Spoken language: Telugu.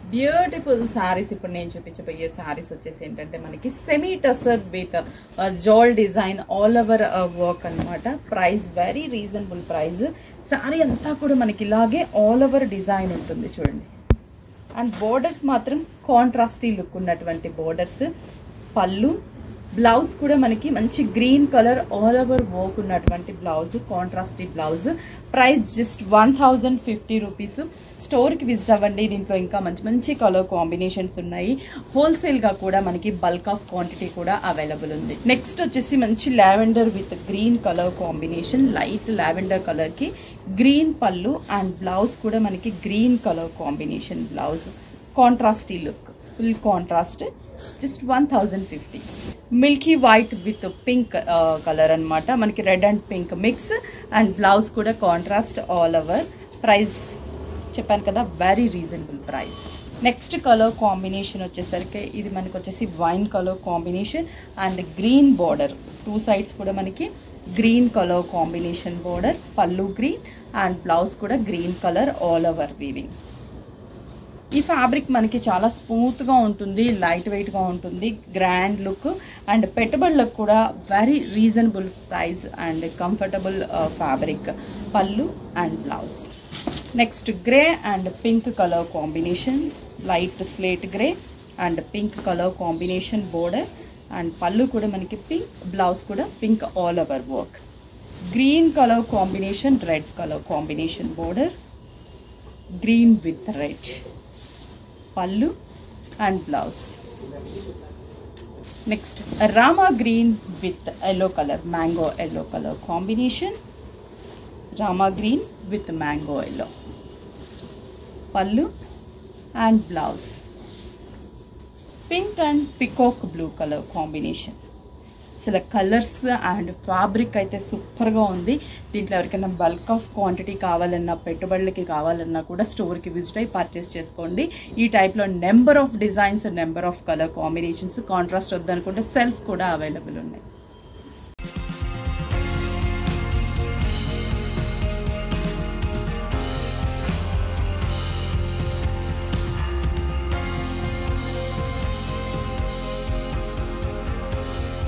బ్యూటిఫుల్ శారీస్ ఇప్పుడు నేను చూపించబోయే శారీస్ వచ్చేసి ఏంటంటే మనకి సెమీ టసర్ విత్ జోల్ డిజైన్ ఆల్ ఓవర్ వర్క్ అన్నమాట price very reasonable price sari అంతా కూడా మనకి ఇలాగే ఆల్ ఓవర్ డిజైన్ ఉంటుంది చూడండి అండ్ బోర్డర్స్ మాత్రం కాంట్రాస్టీ లుక్ ఉన్నటువంటి బోర్డర్స్ పళ్ళు బ్లౌజ్ కూడా మనకి మంచి green colour all over work ఉన్నటువంటి blouse contrasty blouse price just one thousand fifty rupees స్టోర్కి విజిట్ అవ్వండి దీంట్లో ఇంకా మంచి మంచి కలర్ కాంబినేషన్స్ ఉన్నాయి హోల్సేల్గా కూడా మనకి బల్క్ ఆఫ్ క్వాంటిటీ కూడా అవైలబుల్ ఉంది నెక్స్ట్ వచ్చేసి మంచి lavender with green colour combination light lavender కలర్కి గ్రీన్ పళ్ళు అండ్ బ్లౌజ్ కూడా మనకి green colour combination blouse contrasty look full contrast just one thousand fifty milky white with pink colour అన్నమాట మనకి red and pink mix and blouse కూడా కాంట్రాస్ట్ ఆల్ ఓవర్ ప్రైస్ చెప్పాను కదా very reasonable price next colour combination వచ్చేసరికి ఇది మనకి వచ్చేసి wine colour combination and green border two sides కూడా మనకి green colour combination border pallu green and blouse కూడా green colour all over weaving ఈ ఫ్యాబ్రిక్ మనకి చాలా స్మూత్గా ఉంటుంది లైట్ వెయిట్గా ఉంటుంది గ్రాండ్ లుక్ అండ్ పెట్టుబడులకు కూడా very reasonable price and comfortable fabric pallu and blouse next grey and pink colour combination light slate grey and pink colour combination border and pallu కూడా మనకి పింక్ బ్లౌజ్ కూడా pink all over work green colour combination red colour combination border green with red pallu and blouse next Rama green with yellow colour mango yellow colour combination Rama green with mango yellow pallu and blouse pink and peacock blue colour combination అసలు కలర్స్ అండ్ ఫ్యాబ్రిక్ అయితే సూపర్గా ఉంది దీంట్లో ఎవరికైనా బల్క్ ఆఫ్ క్వాంటిటీ కావాలన్నా పెట్టుబడులకి కావాలన్నా కూడా స్టోర్కి విజిట్ అయ్యి పర్చేస్ చేసుకోండి ఈ టైప్లో number of designs number of colour combinations contrast వద్దనుకుంటే సెల్ఫ్ కూడా అవైలబుల్ ఉన్నాయి